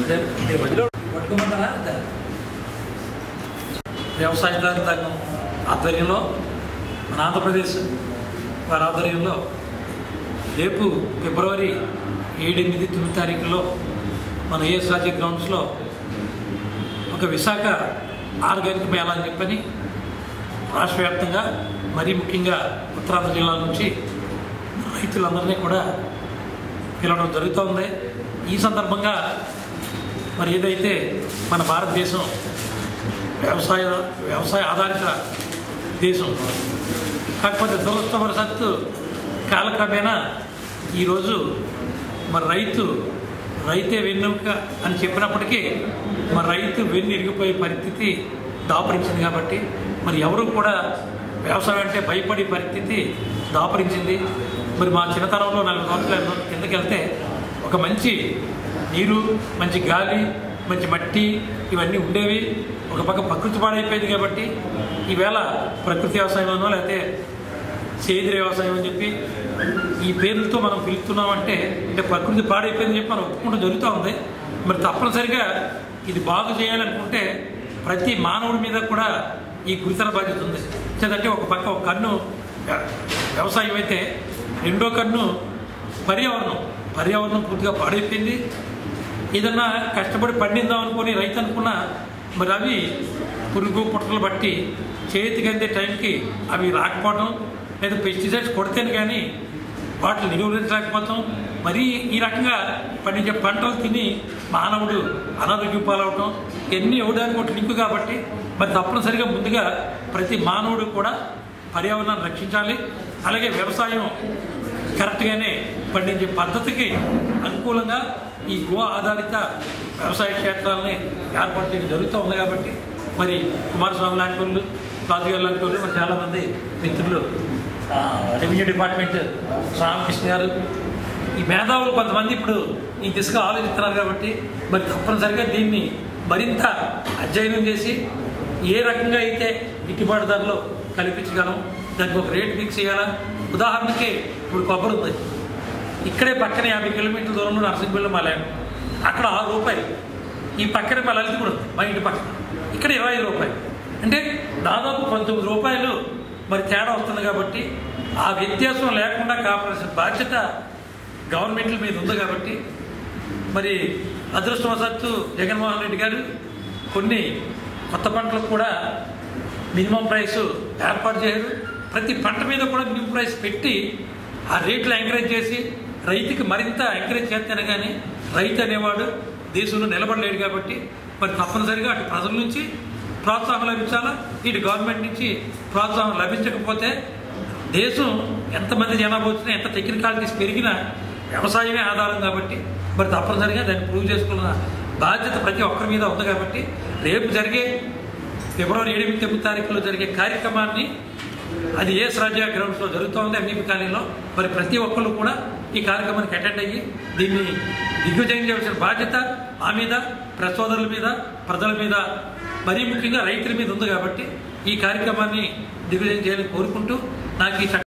మీరు మధ్యలో పట్టుకోమంటారా వద్దా? వ్యవసాయదారుల సంఘం ఆధ్వర్యంలో మన ఆంధ్రప్రదేశ్ వారి ఆధ్వర్యంలో రేపు ఫిబ్రవరి ఏడు ఎనిమిది తొమ్మిది తారీఖులో మన ఏఎస్ రాజ్య గ్రౌండ్స్లో ఒక విశాఖ ఆర్గానిక్ మేళా అని చెప్పని రాష్ట్ర వ్యాప్తంగా మరీ ముఖ్యంగా ఉత్తరాంధ్ర జిల్లాల నుంచి రైతులందరినీ కూడా పిలవడం జరుగుతోంది ఈ సందర్భంగా మరి ఏదైతే మన భారతదేశం వ్యవసాయ వ్యవసాయ ఆధారిత దేశం కాకపోతే దురదృష్టవశాత్తు కాలక్రమేణా ఈరోజు మరి రైతు రైతే వెన్నుక అని చెప్పినప్పటికీ మరి రైతు వెన్ను ఇరిగిపోయే పరిస్థితి దాపరించింది కాబట్టి మరి ఎవరు కూడా వ్యవసాయం అంటే భయపడే పరిస్థితి దాపరించింది మరి మా చిన్నతనంలో నలభై సంవత్సరాల కిందకి వెళ్తే ఒక మంచి నీరు మంచి గాలి మంచి మట్టి ఇవన్నీ ఉండేవి ఒక పక్క ప్రకృతి పాడైపోయింది కాబట్టి ఈవేళ ప్రకృతి వ్యవసాయం అనో లేకపోతే సేంద్రియ వ్యవసాయం అని చెప్పి ఈ పేర్లతో మనం పిలుస్తున్నామంటే అంటే ప్రకృతి పాడైపోయిందని చెప్పి మనం ఒప్పుకుంటూ జరుగుతూ ఉంది మరి తప్పనిసరిగా ఇది బాగు చేయాలనుకుంటే ప్రతి మానవుడి మీద కూడా ఈ గురుతర బాధ్యత ఉంది అంటే ఒక పక్క ఒక కన్ను వ్య- వ్యవసాయం అయితే రెండో కన్ను పర్యావరణం పర్యావరణం పూర్తిగా పాడైపోయింది ఏదన్నా కష్టపడి పండిందాం అనుకుని రైతు అనుకున్నా మరి అవి పురుగు పుట్టలు బట్టి చేతికి అందే టైంకి అవి రాకపోవడం లేదా పెస్టిసైడ్స్ కొడితేనే కానీ వాటిని నిరోధించలేకపోతాం మరీ ఈ రకంగా పండించే పంటలు తిని మానవుడు అనారోగ్యం పాలవటం ఇవన్నీ ఇవ్వడానికి ఒకటి లింకు కాబట్టి మరి తప్పనిసరిగా ముందుగా ప్రతి మానవుడు కూడా పర్యావరణాన్ని రక్షించాలి అలాగే వ్యవసాయం కరెక్ట్గానే పండించే పద్ధతికి అనుకూలంగా ఈ గో ఆధారిత వ్యవసాయ క్షేత్రాలని ఏర్పాటు చేయడం జరుగుతూ ఉంది కాబట్టి మరి కుమారస్వామి లాంటి వాళ్ళు రాజుగారు లాంటి వాళ్ళు మరి చాలామంది మిత్రులు ఆ, రెవెన్యూ డిపార్ట్మెంట్ రామకృష్ణ గారు ఈ మేధావులు కొంతమంది ఇప్పుడు ఈ దిశగా ఆలోచిస్తున్నారు కాబట్టి మరి తప్పనిసరిగా దీన్ని మరింత అధ్యయనం చేసి ఏ రకంగా అయితే గిట్టుబాటు ధరలో కల్పించగలం దానికి ఒక రేట్ ఫిక్స్ చేయాలా ఉదాహరణకి ఇప్పుడు కొబ్బరి ఉంది ఇక్కడే పక్కన యాభై కిలోమీటర్ల దూరంలో నరసింహపల్లి మా ల్యాండ్ అక్కడ ఆరు రూపాయలు ఈ పక్కనే మా లలిత కూడా ఉంది మా ఇంటి పక్కన ఇక్కడ ఇరవై ఐదు రూపాయలు అంటే దాదాపు పంతొమ్మిది రూపాయలు మరి తేడా వస్తుంది కాబట్టి ఆ వ్యత్యాసం లేకుండా కాపాడాల్సిన బాధ్యత గవర్నమెంట్ల మీద ఉంది కాబట్టి మరి అదృష్టవశాత్తు జగన్మోహన్ రెడ్డి గారు కొన్ని కొత్త పంటలకు కూడా మినిమం ప్రైస్ ఏర్పాటు చేయరు ప్రతి పంట మీద కూడా మినిమం ప్రైస్ పెట్టి ఆ రేట్లు ఎంకరేజ్ చేసి రైతుకి మరింత ఎంకరేజ్ చేస్తేనే కానీ రైతు అనేవాడు దేశంలో నిలబడలేడు కాబట్టి మరి తప్పనిసరిగా అటు ప్రజల నుంచి ప్రోత్సాహం లభించాలా ఇటు గవర్నమెంట్ నుంచి ప్రోత్సాహం లభించకపోతే దేశం ఎంతమంది జనాభా వచ్చినా ఎంత టెక్నికాలిటీస్ పెరిగినా వ్యవసాయమే ఆధారం కాబట్టి మరి తప్పనిసరిగా దాన్ని ప్రూవ్ చేసుకున్న బాధ్యత ప్రతి ఒక్కరి మీద ఉంది కాబట్టి రేపు జరిగే ఫిబ్రవరి ఏడు తొమ్మిది తారీఖులో జరిగే కార్యక్రమాన్ని అది ఏ రాజ్య గ్రౌండ్స్లో జరుగుతోంది ఎంఈపీ కాలనీలో మరి ప్రతి ఒక్కళ్ళు కూడా ఈ కార్యక్రమానికి అటెండ్ అయ్యి దీన్ని దిగ్విజయం చేయవలసిన బాధ్యత ఆ మీద ప్రెస్ సోదరుల మీద ప్రజల మీద మరీ ముఖ్యంగా రైతుల మీద ఉంది కాబట్టి ఈ కార్యక్రమాన్ని దిగ్విజయం చేయాలని కోరుకుంటూ నాకు ఈ చట్ట